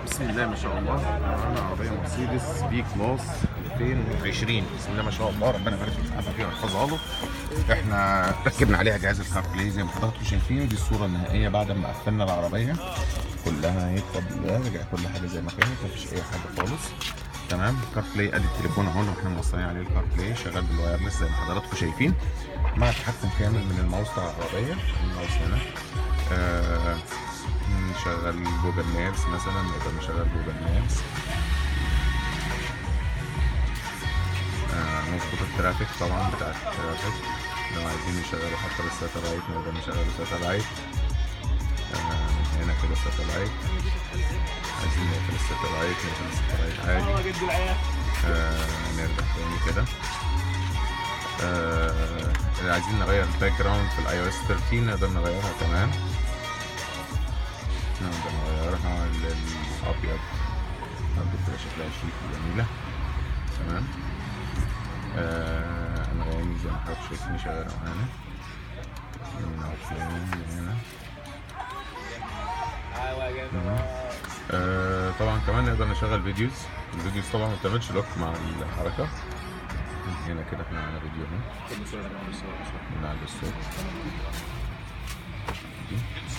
بسم الله ما شاء الله معانا عربيه مرسيدس بي كلاس 2020 بسم الله ما شاء الله ربنا يبارك في الحفله فيها ويحفظها له احنا ركبنا عليها جهاز الكار بلاي زي ما حضراتكم شايفين دي الصوره النهائيه بعد ما قفلنا العربيه كلها اهي بفضل الله رجع كل حاجه زي ما كانت مفيش اي حاجه خالص تمام كار بلاي ادي التليفون اهو واحنا موصلين عليه الكار بلاي شغال بالوايرلس زي ما حضراتكم شايفين مع تحكم كامل من الماوس بتاع العربيه الماوس هنا آه نشغل جوجل مابس مثلا نقدر نشغل جوجل مابس آه نظبط الترافيك طبعا بتاع الترافيك لو عايزين نشغله حتى بالساتلايت نقدر نشغله ساتلايت آه من هنا كده ساتلايت عايزين نقفل الساتلايت نقفل الساتلايت عادي آه نرجع تاني كده آه عايزين نغير الباك جراوند في الاي او اس 13 نقدر نغيرها كمان نقدر نغيرها للابيض برضه كده شكلها شيك وجميله تمام آه انغامي زي ما حضرتك شايفين شغاله معانا من افلام من هنا تمام. آه طبعا كمان نقدر نشغل فيديوز الفيديوز طبعا ما بتعملش لوك مع الحركه من هنا كده احنا معانا فيديو اهو نعلي الصوت دي.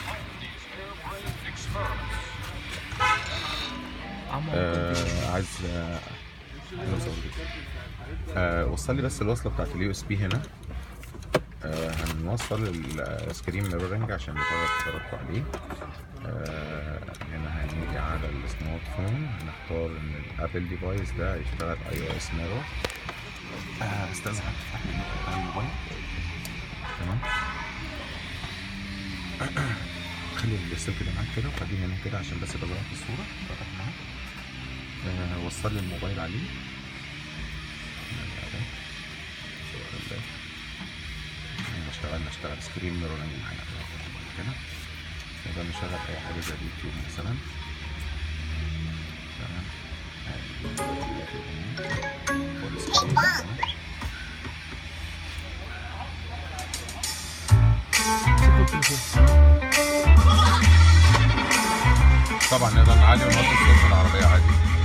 آه عايز آه عايز أوصل دي. آه وصل لي بس الوصله بتاعت اليو اس بي هنا آه هنوصل السكرين ميرورنج عشان نفرج حضراتكم عليه آه هنا هنيجي على السمارت فون هنختار ان الابل ديفايس ده هيشتغل اي او اس ميرور آه استاذن تفتح لي النقطه بتاع الموبايل تمام خلي السلك ده معاك كده وخليه هنا كده عشان بس يبقى ظاهر في الصوره فتح معاك آه وصل لي الموبايل عليه نرجع ده. صور ده. هنا اشتغلنا اشتغل سكرين ميرورنج معانا كده نقدر نشغل اي حاجه زي اليوتيوب مثلا تمام فول سكرين مثلاً. طبعا نقدر نعلي ونوطي الصوت في العربيه عادي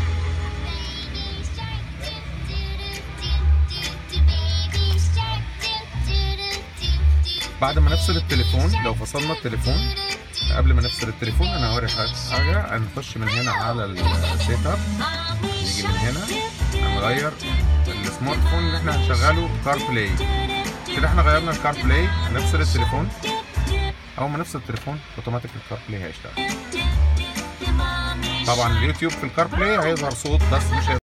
بعد ما نفصل التليفون لو فصلنا التليفون قبل ما نفصل التليفون انا هوري حاجه هنخش من هنا على السيت اب نيجي من هنا هنغير السمارت فون اللي احنا هنشغله كار بلاي كده احنا غيرنا الكار بلاي هنفصل التليفون اول ما نفصل التليفون اوتوماتيك الكار بلاي هيشتغل طبعا اليوتيوب في الكار بلاي هيظهر صوت بس مش هيظهر